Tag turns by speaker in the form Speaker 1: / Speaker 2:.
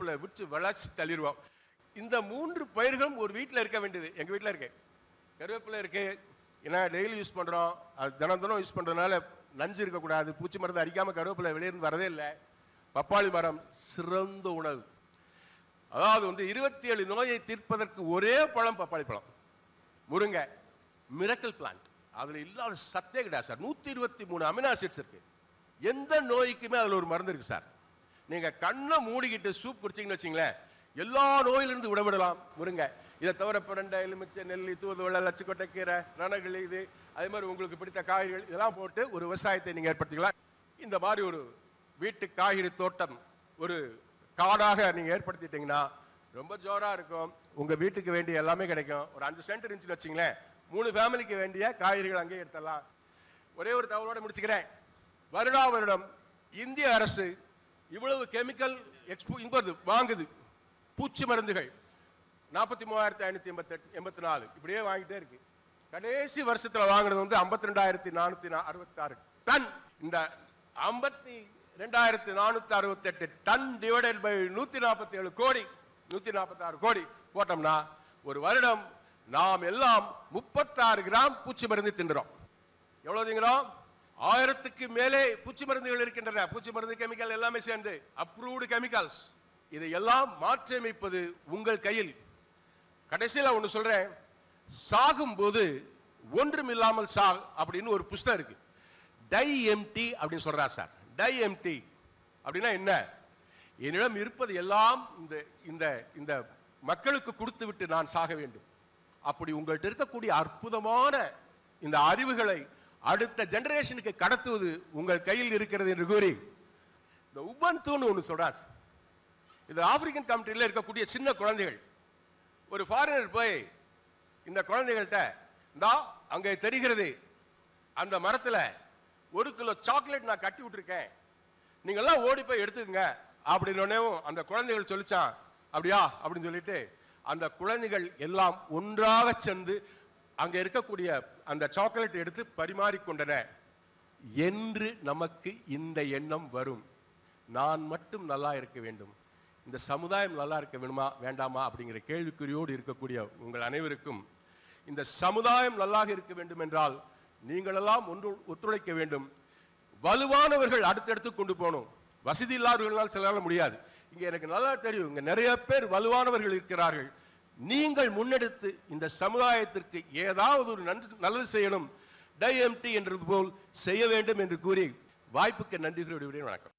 Speaker 1: கருவேப்பிலை விட்டு வளர்ச்சி தள்ளிடுவோம் இந்த மூன்று பயிர்களும் ஒரு வீட்டில் இருக்க வேண்டியது எங்கள் வீட்டில் இருக்கு கருவேப்பிலை இருக்கு ஏன்னா டெய்லி யூஸ் பண்ணுறோம் அது தினம் தினம் யூஸ் பண்ணுறதுனால நஞ்சு இருக்கக்கூடாது பூச்சி மருந்து அடிக்காமல் கருவேப்பிலை வெளியிருந்து வரதே இல்லை பப்பாளி மரம் சிறந்த உணவு அதாவது வந்து இருபத்தி ஏழு நோயை தீர்ப்பதற்கு ஒரே பழம் பப்பாளி பழம் முருங்கை மிரக்கல் பிளான்ட் அதுல இல்லாத சத்தே கிடையாது சார் நூத்தி இருபத்தி மூணு அமினோ ஆசிட்ஸ் இருக்கு எந்த நோய்க்குமே அதுல ஒரு மருந்து இருக்கு சார் நீங்க கண்ணை மூடிக்கிட்டு சூப் குடிச்சீங்கன்னு வச்சுங்களேன் எல்லா நோயிலிருந்து விடவிடலாம் முருங்கை இதை தவிர பிரண்டை எலுமிச்சை நெல்லி தூதுவளை லட்சக்கொட்டை கீரை ரணகிளி இது அதே மாதிரி உங்களுக்கு பிடித்த காய்கறிகள் இதெல்லாம் போட்டு ஒரு விவசாயத்தை நீங்க ஏற்படுத்திக்கலாம் இந்த மாதிரி ஒரு வீட்டு காய்கறி தோட்டம் ஒரு காடாக நீங்க ஏற்படுத்திட்டீங்கன்னா ரொம்ப ஜோரா இருக்கும் உங்க வீட்டுக்கு வேண்டிய எல்லாமே கிடைக்கும் ஒரு அஞ்சு சென்ட் இருந்துச்சுன்னு வச்சுங்களேன் மூணு ஃபேமிலிக்கு வேண்டிய காய்கறிகள் அங்கேயே எடுத்துடலாம் ஒரே ஒரு தகவலோட முடிச்சுக்கிறேன் வருடா வருடம் இந்திய அரசு இவ்வளவு கெமிக்கல் எக்ஸ்போ இங்க வருது வாங்குது பூச்சி மருந்துகள் நாற்பத்தி மூவாயிரத்தி ஐநூத்தி எண்பத்தெட்டு எண்பத்தி நாலு இப்படியே வாங்கிட்டே இருக்கு கடைசி வருஷத்துல வாங்குனது வந்து ஐம்பத்தி ரெண்டாயிரத்தி நானூத்தி அறுபத்தி ஆறு டன் இந்த ஐம்பத்தி ரெண்டாயிரத்தி நானூத்தி அறுபத்தி எட்டு டன் டிவைடட் பை நூத்தி நாற்பத்தி ஏழு கோடி நூத்தி நாற்பத்தி ஆறு கோடி போட்டோம்னா ஒரு வருடம் நாம் எல்லாம் முப்பத்தாறு கிராம் பூச்சி மருந்து தின்றோம் எவ்வளவு திங்கிறோம் ஆயிரத்துக்கு மேலே பூச்சி மருந்துகள் இருக்கின்றன பூச்சி மருந்து கெமிக்கல் எல்லாமே சேர்ந்து அப்ரூவ்டு கெமிக்கல்ஸ் இதை எல்லாம் மாற்றியமைப்பது உங்கள் கையில் கடைசியில் ஒன்று சொல்றேன் சாகும்போது ஒன்றும் இல்லாமல் சாக் அப்படின்னு ஒரு புஸ்தகம் இருக்கு டை எம்டி அப்படின்னு சொல்றா சார் டை எம்டி அப்படின்னா என்ன என்னிடம் இருப்பது எல்லாம் இந்த இந்த இந்த மக்களுக்கு கொடுத்து விட்டு நான் சாக வேண்டும் அப்படி உங்கள்கிட்ட இருக்கக்கூடிய அற்புதமான இந்த அறிவுகளை அடுத்த ஜெனரேஷனுக்கு கடத்துவது உங்கள் கையில் இருக்கிறது என்று கூறி இந்த உபன்துன்னு ஒன்று சொல்றார் இது ஆப்பிரிக்கன் கண்ட்ரியில் இருக்கக்கூடிய சின்ன குழந்தைகள் ஒரு ஃபாரினர் போய் இந்த குழந்தைகள்கிட்ட இந்தா அங்கே தெரிகிறது அந்த மரத்துல ஒரு கிலோ சாக்லேட் நான் கட்டி விட்டுருக்கேன் நீங்க எல்லாம் ஓடி போய் எடுத்துக்கங்க அப்படின்னு அந்த குழந்தைகள் சொல்லிச்சான் அப்படியா அப்படின்னு சொல்லிட்டு அந்த குழந்தைகள் எல்லாம் ஒன்றாக சேர்ந்து அங்க இருக்கக்கூடிய அந்த சாக்லேட் எடுத்து பரிமாறிக்கொண்டன என்று நமக்கு இந்த எண்ணம் வரும் நான் மட்டும் நல்லா இருக்க வேண்டும் இந்த சமுதாயம் நல்லா இருக்க வேணுமா வேண்டாமா அப்படிங்கிற கேள்விக்குறியோடு இருக்கக்கூடிய உங்கள் அனைவருக்கும் இந்த சமுதாயம் நல்லாக இருக்க வேண்டும் என்றால் நீங்களெல்லாம் ஒன்று ஒத்துழைக்க வேண்டும் வலுவானவர்கள் அடுத்தடுத்து கொண்டு போகணும் வசதி இல்லாதவர்களால் சிலரால முடியாது இங்க எனக்கு நல்லா தெரியும் இங்க நிறைய பேர் வலுவானவர்கள் இருக்கிறார்கள் நீங்கள் முன்னெடுத்து இந்த சமுதாயத்திற்கு ஏதாவது ஒரு நன்று நல்லது செய்யணும் டைஎம்டி என்றது போல் செய்ய வேண்டும் என்று கூறி வாய்ப்புக்கு நன்றி கூறி விடுகிறேன். வணக்கம்